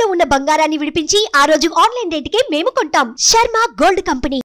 తాకట్టులో ఉన్న బంగారాన్ని విడిపించి ఆ రోజు ఆన్లైన్ రేటుకే మేము కొంటాం శర్మ గోల్డ్ కంపెనీ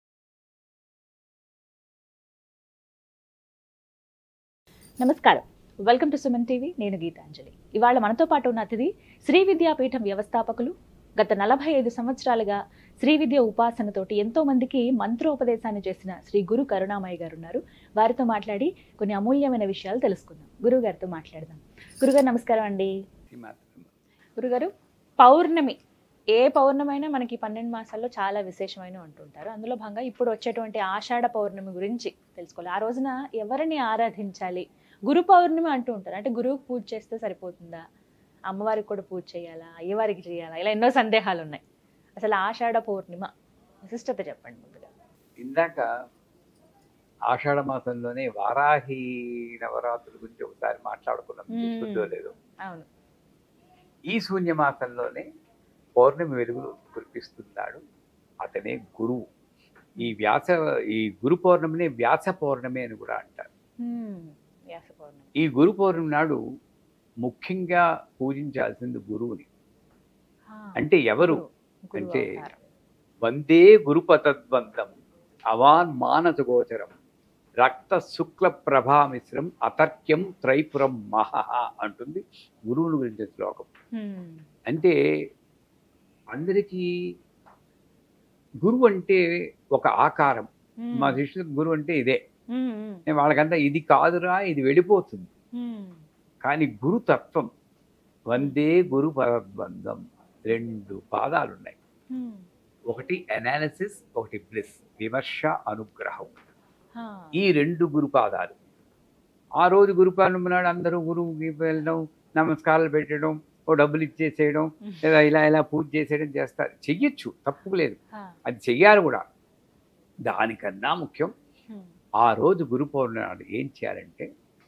నమస్కారం వెల్కమ్ టు సుమన్ టీవీ నేను గీతాంజలి ఇవాళ మనతో పాటు ఉన్న అతిథి శ్రీ విద్యాపీఠం వ్యవస్థాపకులు గత నలభై ఐదు సంవత్సరాలుగా శ్రీ విద్య ఉపాసనతోటి ఎంతో మందికి మంత్రోపదేశాన్ని చేసిన శ్రీ గురు కరుణామయ్య గారు ఉన్నారు వారితో మాట్లాడి కొన్ని అమూల్యమైన విషయాలు తెలుసుకుందాం గురువు గారితో మాట్లాడదాం గురుగారు నమస్కారం అండి గురుగారు పౌర్ణమి ఏ పౌర్ణమి అయినా మనకి పన్నెండు మాసాల్లో చాలా విశేషమైన అంటుంటారు అందులో భాగంగా ఇప్పుడు వచ్చేటువంటి ఆషాఢ పౌర్ణమి గురించి తెలుసుకోవాలి ఆ రోజున ఎవరిని ఆరాధించాలి గురు పౌర్ణమి అంటూ ఉంటారు అంటే గురువుకి పూజ చేస్తే సరిపోతుందా అమ్మవారికి కూడా పూజ చేయాలా అయ్యవారికి చేయాలా ఇలా ఎన్నో సందేహాలు ఉన్నాయి అసలు ఆషాఢ పౌర్ణిమ విశిష్టత చెప్పండి ముందుగా ఇందాక ఆషాఢ మాసంలోనే వారాహి నవరాత్రుల గురించి ఒకసారి మాట్లాడుకున్నాం మ్మ్. గుర్తుందో లేదో అవును ఈ శూన్య మాసంలోనే పౌర్ణమి వెలుగులు కురిపిస్తున్నాడు అతనే గురువు ఈ వ్యాస ఈ గురు పౌర్ణమిని వ్యాస పౌర్ణమి అని కూడా అంటారు హ్మ్. వ్యాస పౌర్ణమి ఈ గురు పౌర్ణమి నాడు ముఖ్యంగా పూజించాల్సింది గురువుని ఆ, అంటే ఎవరు గురువు. గురువు అంటే అవతారం. వందే గురుపతద్వంతం అవాన్ మానస గోచరం రక్త శుక్ల ప్రభామిశ్రం అతర్క్యం త్రైపురం మహ అంటుంది గురువుని గురించి శ్లోకం హ్మ్. అంటే అందరికీ గురువు అంటే ఒక ఆకారం హ్మ్. మా శిష్యులకు గురువు అంటే ఇదే హ్మ్. హ్మ్. నేను వాళ్ళకంతా ఇది కాదురా ఇది వెళ్ళిపోతుంది హ్మ్. కానీ గురుతత్వం వందే గురు పదద్వందం రెండు పాదాలు ఉన్నాయి హ్మ్. ఒకటి అనాలిసిస్ ఒకటి బ్లిస్ విమర్శ అనుగ్రహం ఆ. ఈ రెండు గురుపాదాలు ఆ రోజు గురుపాదం నాడు అందరూ గురువుకి వెళ్ళడం నమస్కారాలు పెట్టడం ఓ డబ్బులు ఇచ్చేసేయడం లేదా ఇలా ఇలా పూజ చేసేయడం చేస్తారు చెయ్యొచ్చు తప్పు లేదు ఆ. అది చెయ్యాలి కూడా దానికన్నా ముఖ్యం హ్మ్. ఆ రోజు గురు పౌర్ణమి నాడు ఏం చేయాలంటే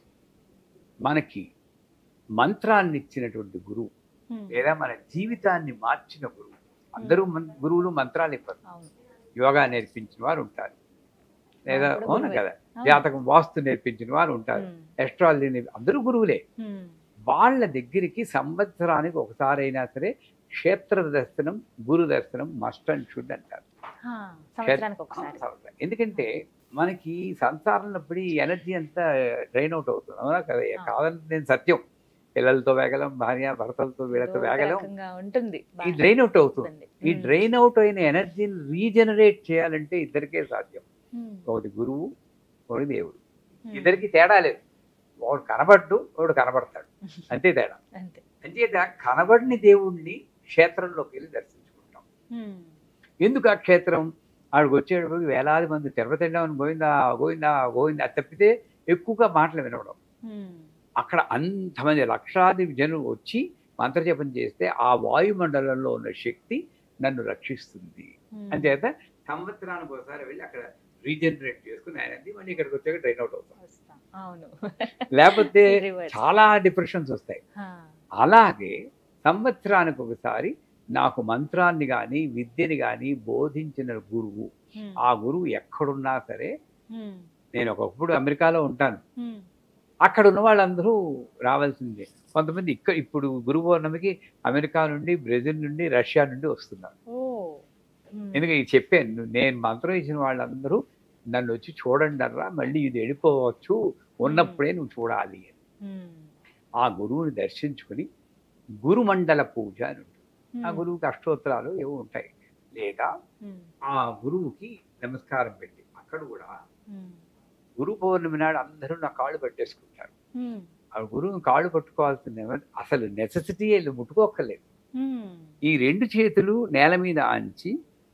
మనకి మంత్రాన్ని ఇచ్చినటువంటి గురువు హ్మ్. లేదా మన జీవితాన్ని మార్చిన గురువు అందరూ మన్- గురువులు మంత్రాలు ఇవ్వరు అవును యోగా నేర్పించిన వారు ఉంటారు లేదా వాళ్ళు కూడా అవును గురువే. కదా అవును. జాతకం వాస్తు నేర్పించిన వారు ఉంటారు హ్మ్. ఎస్ట్రాలజీ నేర్పి- అందరూ గురువులే హ్మ్. వాళ్ళ దగ్గరికి సంవత్సరానికి ఒకసారి అయినా సరే క్షేత్ర దర్శనం గురు దర్శనం మస్ట్ అండ్ షుడ్ అంటారు ఆ, సంవత్సరానికి ఒకసారి సంవత్సరం. ఎందుకంటే మనకి సంసారంలో ఇప్పుడు ఈ ఎనర్జీ అంతా డ్రైన్ అవుట్ అవుతుంది అవునా కదా ఆ. కాదని నేను సత్యం పిల్లలతో వేగలం భార్య భర్తలతో వీళ్ళతో ఏదో ఒక వేగలం రకంగా ఉంటుంది ఈ బాగా డ్రైన్ అవుట్ అవుతుంది ఉంటుంది. ఈ హ్మ్. డ్రైన్ అవుట్ అయిన ఎనర్జీని రీజనరేట్ చేయాలంటే ఇద్దరికే సాధ్యం హ్మ్. ఒకటి గురువు ఒకటి దేవుడు హ్మ్. ఇద్దరికి తేడా లేదు ఒకడు కనబడ్డు ఒకడు కనబడతాడు అంతే తేడా అంతే అంచేత కనబడిని దేవుణ్ణి క్షేత్రంలోకి వెళ్ళి దర్శించుకుంటాం హ్మ్. ఎందుకు ఆ క్షేత్రం ఆడికి వచ్చేటప్పుడు వేలాది మంది తిరుపతి వెళ్ళామని గోవిందా గోవిందా గోవిందా అది తప్పితే ఎక్కువగా మాటలు వినవడం హ్మ్. అక్కడ అంతమంది లక్షాది జనులు వచ్చి మంత్రజపం చేస్తే ఆ వాయుమండలంలో ఉన్న శక్తి నన్ను రక్షిస్తుంది హ్మ్. అంచేత సంవత్సరానికి ఒకసారి వెళ్ళి అక్కడ రీజనరేట్ చేసుకుని ఆయన మళ్ళీ ఇక్కడికి వచ్చాక డ్రైన్ అవుట్ అవుతాం వస్తాం. అవును లేకపోతే Reverse. చాలా డిప్రెషన్స్ వస్తాయి ఆ. అలాగే సంవత్సరానికి ఒకసారి నాకు మంత్రాన్ని కానీ విద్యని కానీ బోధించిన గురువు హ్మ్. ఆ గురువు ఎక్కడున్నా సరే హ్మ్. నేను ఒకప్పుడు అమెరికాలో ఉంటాను హ్మ్. అక్కడ ఉన్న వాళ్ళందరూ రావాల్సిందే కొంతమంది ఇక్కడ ఇప్పుడు గురు పౌర్ణమికి అమెరికా నుండి బ్రెజిల్ నుండి రష్యా నుండి వస్తున్నారు ఓ హ్మ్. ఎందుకంటే ఇది చెప్పాను నేను మంత్రం ఇచ్చిన వాళ్ళందరూ నన్ను వచ్చి చూడండి అర్రా మళ్ళీ ఇది వెళ్ళిపోవచ్చు ఉన్నప్పుడే నువ్వు చూడాలి అని హ్మ్. ఆ గురువుని దర్శించుకుని గురుమండల పూజ అని ఉంటుంది ఆ హ్మ్. గురువుకి అష్టోత్తరాలు ఏవో ఉంటాయి లేదా హ్మ్. ఆ గురువుకి నమస్కారం పెట్టి అక్కడ కూడా హ్మ్. గురు పౌర్ణమి నాడు అందరూ నా కాళ్ళు పట్టేసుకుంటారు హ్మ్. ఆ గురువుని కాళ్ళు పట్టుకోవాల్సింది ఏమో- అసలు నెసెసిటీ ముట్టుకోక్కర్లేదు హ్మ్. ఈ రెండు చేతులు నేల మీద ఆంచి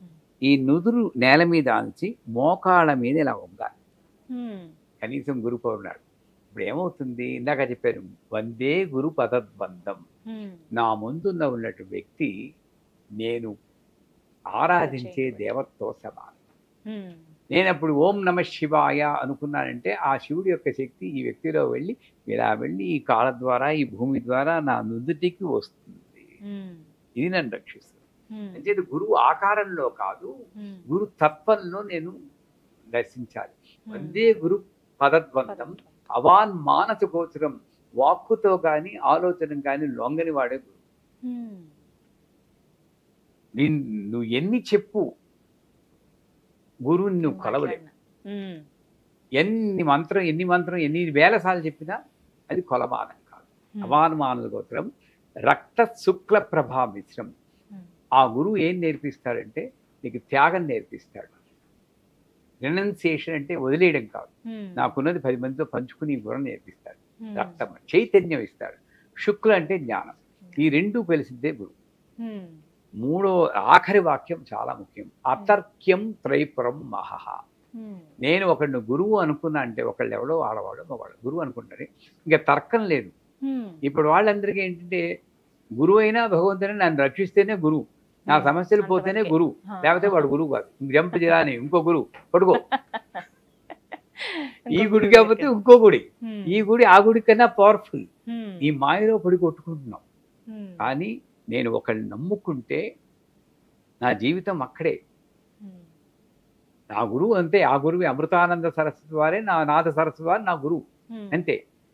ఈ నుదురు నేల మీద ఆంచి మోకాళ్ళ మీద ఇలా ఉండాలి హ్మ్. కనీసం గురు పౌర్ణాడు ఇప్పుడు ఏమవుతుంది ఇందాక చెప్పాను వందే గురు పదద్బంధం హ్మ్. నా ముందున్న ఉన్నట్టు వ్యక్తి నేను ఆరాధించే చేయబడి. దేవతతో సమానం హ్మ్. నేను అప్పుడు ఓం నమ శివాయ అనుకున్నానంటే ఆ శివుడి యొక్క శక్తి ఈ వ్యక్తిలో వెళ్ళి ఇలా వెళ్ళి ఈ కాళ్ళ ద్వారా ఈ భూమి ద్వారా నా నుదుటికి వస్తుంది హ్మ్. ఇది నన్ను రక్షిస్తుంది హ్మ్. అంటే గురువు ఆకారంలో కాదు హ్మ్. గురు తత్వంలో నేను దర్శించాలి హ్మ్. వందే గురు పదద్వంతం అవాన్ మానస గోచరం వాక్కుతో కానీ ఆలోచన కానీ లొంగని వాడే గురువు హ్మ్. దీన్ని నువ్వు ఎన్ని చెప్పు గురువుని నువ్వు కొలవలేవు మాట్లాడినా. ఉమ్, ఎన్ని మంత్రం ఎన్ని మంత్రం ఎన్ని వేల సార్లు చెప్పినా అది కొలమానం కాదు ఉమ్, అవానుమానుల గోత్రం రక్త శుక్ల ప్రభా మిశ్రం ఉమ్, ఆ గురువు ఏం నేర్పిస్తాడంటే నీకు త్యాగం నేర్పిస్తాడు రినౌన్సియేషన్ అంటే వదిలేయడం కాదు ఉమ్, నాకున్నది పది మందితో పంచుకుని ఈ గురం నేర్పిస్తాడు ఉమ్, రక్తం చైతన్యం ఇస్తాడు శుక్ల అంటే జ్ఞానం ఈ రెండు కలిసిందే గురువు ఉమ్, మూడో ఆఖరి వాక్యం చాలా ముఖ్యం అతర్క్యం త్రైపురం మహహ ఉమ్, నేను ఒకడిని గురువు అనుకున్నా అంటే ఒకళ్ళు ఎవడో ఆడవాడు మగవాడు గురువు అనుకుంటారు ఇంకా తర్కం లేదు ఉమ్, ఇప్పుడు వాళ్ళందరికీ ఏంటంటే గురువు అయినా భగవంతుని నన్ను రక్షిస్తేనే గురువు నా ఉమ్, సమస్యలు పోతేనే అంతవరకే. గురువు ఆ, లేకపోతే వాడు గురువు కాదు జంప్ చేయాలని ఇంకో గురువు పడుకో ఈ ఇంకో గుడి గురువు కాకపోతే దగ్గర. ఇంకో గుడి ఉమ్, ఈ గుడి ఆ గుడి కన్నా పవర్ఫుల్ ఉమ్, ఈ మాయలో పడి కొట్టుకుంటున్నాం ఉమ్, కానీ నేను ఒకళ్ళని నమ్ముకుంటే నా జీవితం అక్కడే ఉమ్, నా గురువు అంతే ఆ గురువు అమృతానంద సరస్వతి వారే నా నాథ సరస్వతి వారు నా గురువు ఉమ్, అంతే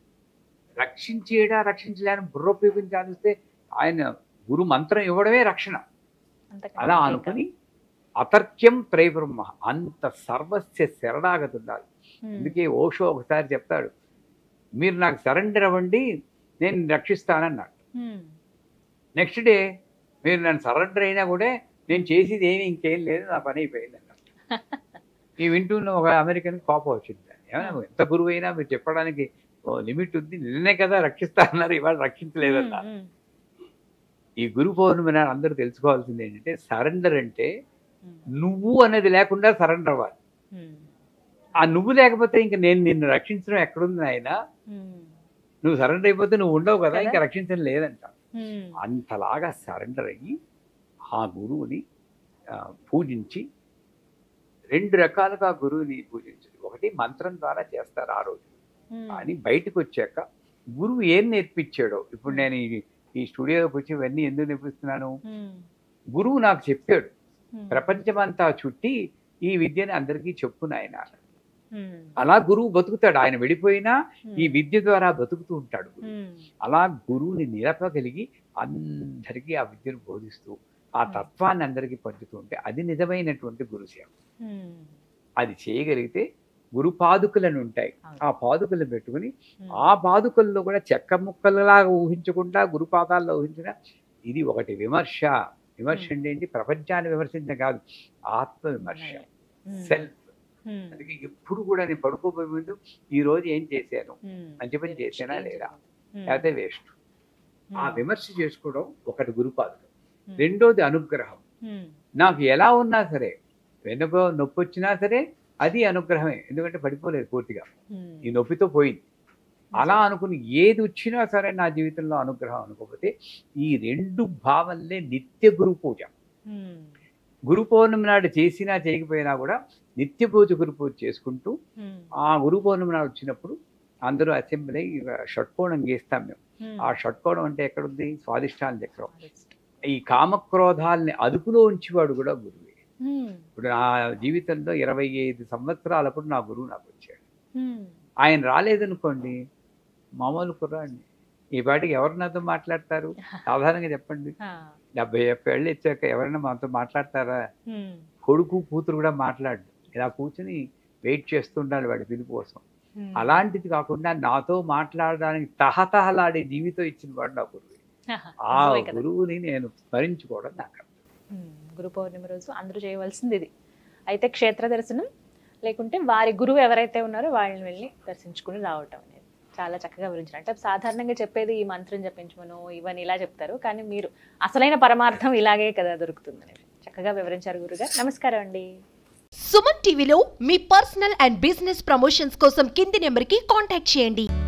రక్షించేడా రక్షించలేని బుర్ర ఉపయోగించాలిస్తే ఆయన గురు మంత్రం ఇవ్వడమే రక్షణ అంతకన్నా అలా ఇంకా. అనుకుని అతర్క్యం త్రైబ్రహ్మ అంత సర్వస్య శరణాగతి ఉండాలి ఉమ్, అందుకే ఓషో ఒకసారి చెప్తాడు మీరు నాకు సరెండర్ అవ్వండి నేను రక్షిస్తానన్నాడు ఉమ్, నెక్స్ట్ డే మీరు నన్ను సరెండర్ అయినా కూడా నేను చేసేది ఏమి ఇంకేం లేదు నా పని అయిపోయింది అన్నాడు ఈ వింటున్న ఒక అమెరికన్ కోపం వచ్చింది ఏమైనా ఎంత గురువు అయినా మీరు చెప్పడానికి ఓ లిమిట్ ఉంది నిన్నే కదా రక్షిస్తా అన్నారు ఇవాళ రక్షించలేదన్నారు ఉమ్, ఈ గురు పౌర్ణమి నాడు అందరూ తెలుసుకోవాల్సింది ఏంటంటే సరెండర్ అంటే ఉమ్, నువ్వు అనేది లేకుండా సరెండర్ అవ్వాలి ఉమ్, ఆ నువ్వు లేకపోతే ఇంక నేను నిన్ను రక్షించడం ఎక్కడుంది ఆయన ఉమ్, నువ్వు సరెండర్ అయిపోతే నువ్వు ఉండవు కదా కదా. ఇంకా రక్షించడం లేదంట ఉమ్, అంతలాగా సరెండర్ అయ్యి ఆ గురువుని ఆ, పూజించి రెండు రకాలుగా గురువుని పూజించారు ఒకటి మంత్రం ద్వారా చేస్తారు ఆ రోజు ఉమ్, కానీ బయటకు వచ్చాక గురువు ఏం నేర్పించాడో ఇప్పుడు నేను ఈ ఈ స్టూడియోకి వచ్చి ఇవన్నీ ఎందుకు నేర్పిస్తున్నాను ఉమ్, గురువు నాకు చెప్పాడు ఉమ్, ప్రపంచమంతా చుట్టి ఈ విద్యని అందరికీ చెప్పు నాయన ఉమ్, అలా గురువు బతుకుతాడు ఆయన వెళ్ళిపోయినా ఉమ్, ఈ విద్య ద్వారా బతుకుతూ ఉంటాడు గురువు. ఉమ్, అలా గురువుని నిలపగలిగి అందరికీ ఆ విద్యను బోధిస్తూ ఆ తత్వాన్ని అందరికీ పంచుతూ ఉంటే అది నిజమైనటువంటి గురుసేవ ఉమ్, అది చేయగలిగితే గురు పాదుకలను ఉంటాయి అవును. ఆ పాదుకలను పెట్టుకుని ఉమ్, ఆ పాదుకల్లో కూడా చెక్క ముక్కలలాగా ఊహించకుండా గురుపాదాల్లో ఊహించిన ఇది ఒకటి విమర్శ విమర్శ Hmm. అంటే ఏంటి ప్రపంచాన్ని విమర్శించడం కాదు ఆత్మ విమర్శ ఉమ్, సెల్ఫ్ ఉమ్, అందుకే ఎప్పుడు కూడా నేను పడుకోబోయే ముందు ఈ రోజు ఏం చేశాను ఉమ్, మంచి పని చేశానా లేదా ఉమ్, లేకపోతే వేస్ట్ ఉమ్, ఆ విమర్శ చేసుకోవడం ఒకటి గురుపాదుకం ఉమ్, రెండోది అనుగ్రహం ఉమ్, నాకు ఎలా ఉన్నా సరే వెనుక నొప్పి వచ్చినా సరే అది అనుగ్రహమే ఎందుకంటే పడిపోలేదు పూర్తిగా ఉమ్, ఈ నొప్పితో పోయింది అలా అనుకుని ఏది వచ్చినా సరే నా జీవితంలో అనుగ్రహం అనుకోకపోతే ఈ రెండు భావనలే నిత్య గురు పూజ ఉమ్, గురు పౌర్ణమి నాడు చేసినా చేయకపోయినా కూడా నిత్య పూజ గురు పూజ చేసుకుంటూ ఉమ్, ఆ గురు పౌర్ణమి నాడు వచ్చినప్పుడు అందరూ అసెంబ్లీ షట్కోణం గీస్తాం మేము ఉమ్, ఆ షట్కోణం అంటే ఎక్కడుంది స్వాదిష్టాన చక్రం ఈ కామక్రోధాలని అదుపులో ఉంచేవాడు కూడా గురువే ఉమ్, ఇప్పుడు నా జీవితంలో ఇరవై ఐదు సంవత్సరాలప్పుడు నా గురువు నాకు వచ్చాడు ఉమ్, ఆయన రాలేదనుకోండి మామూలు కుర్రాడిని ఈ పాటికి ఎవరు నాతో మాట్లాడతారు సాధారణంగా చెప్పండి ఆ, డెబ్బై ఒక్క ఏళ్ళు ఇచ్చాక ఎవరైనా మాతో మాట్లాడతారా ఉమ్, కొడుకు కూతురు కూడా మాట్లాడు ఇలా కూర్చుని వెయిట్ చేస్తుండాలి వాడి పిలుపు కోసం ఉమ్, అలాంటిది కాకుండా నాతో మాట్లాడడానికి తహతహలాడే జీవితం ఇచ్చిన వాడు నా గురువు ఆహా, ఆ నిజమే కదా. గురువుని నేను స్మరించుకోవడం నాకు ఉమ్, గురు పౌర్ణమి రోజు అందరూ చేయవలసింది ఇది అయితే క్షేత్ర దర్శనం లేకుంటే వారి గురువు ఎవరైతే ఉన్నారో వాళ్ళని వెళ్ళి దర్శించుకుని రావటం అనేది చాలా చక్కగా వివరించారు అంటే సాధారణంగా చెప్పేది ఈ మంత్రం జపించమను ఇవన్నీ ఇలా చెప్తారు కానీ మీరు అసలైన పరమార్థం ఇలాగే కదా దొరుకుతుంది అనేది చక్కగా వివరించారు గురుగారు నమస్కారం అండి సుమన్ టీవీలో మీ పర్సనల్ అండ్ బిజినెస్ ప్రమోషన్స్ కోసం కింది నెంబర్కి కాంటాక్ట్ చేయండి